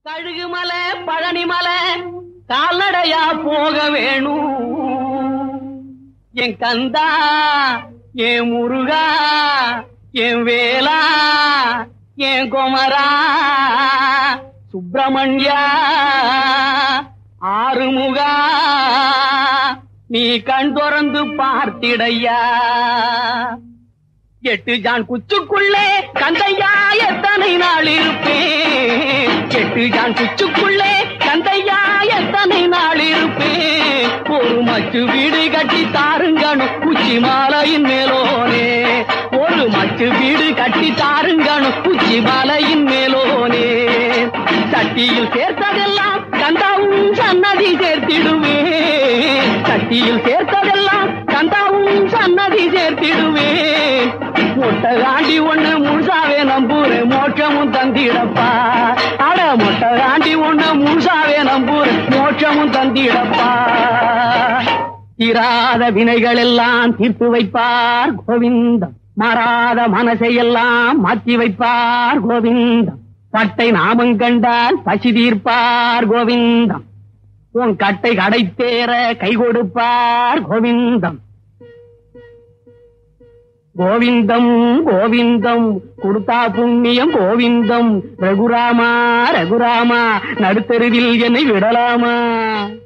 கழுகுமலை பழனிமலை கால்நடையா போக வேணும் என் கந்தா என் முருகா என் வேலா என் குமரா சுப்பிரமணியா ஆறுமுகா நீ கண் திறந்து பார்த்திடையா எட்டு ஜான் குச்சுக்குள்ளே கந்தையா எத்தனை நாள் இருப்பேன் எட்டு ஜான் குச்சுக்குள்ளே கந்தையா எத்தனை நாள் இருப்பேன் ஒரு மச்சு வீடு கட்டி தாருங்கணும் உச்சி மாலையின் மேலோனே ஒரு மச்சு வீடு கட்டி தாருங்கணும் உச்சி மாலையின் மேலோனே சட்டியில் சேர்த்ததெல்லாம் கந்தாவும் சன்னதி சேர்த்திடுவேன் சட்டியில் சேர்த்ததெல்லாம் கந்தாவும் சன்னதி சேர்த்திடுவேன் முட்டை காண்டி ஒண்ணு முழுசாவே நம்பூரேன் மோட்சமும் தந்திடப்பா அட முட்டை காண்டி ஒண்ணு முழுசாவே நம்பூரேன் மோட்சமும் தந்திடப்பா தீராத வினைகள் எல்லாம் தீர்த்து வைப்பார் கோவிந்தம் மாறாத மனசை எல்லாம் மாற்றி வைப்பார் கோவிந்தம் பட்டை நாமம் கண்டால் பசி தீர்ப்பார் கோவிந்தம் உன் கட்டை கடைத்தேற கை கொடுப்பார் கோவிந்தம் கோவிந்தம் கோவிந்தம் கொடுத்தா புண்ணியம் கோவிந்தம் ரகுராமா ரகுராமா நடுத்தருவில் என்னை விடலாமா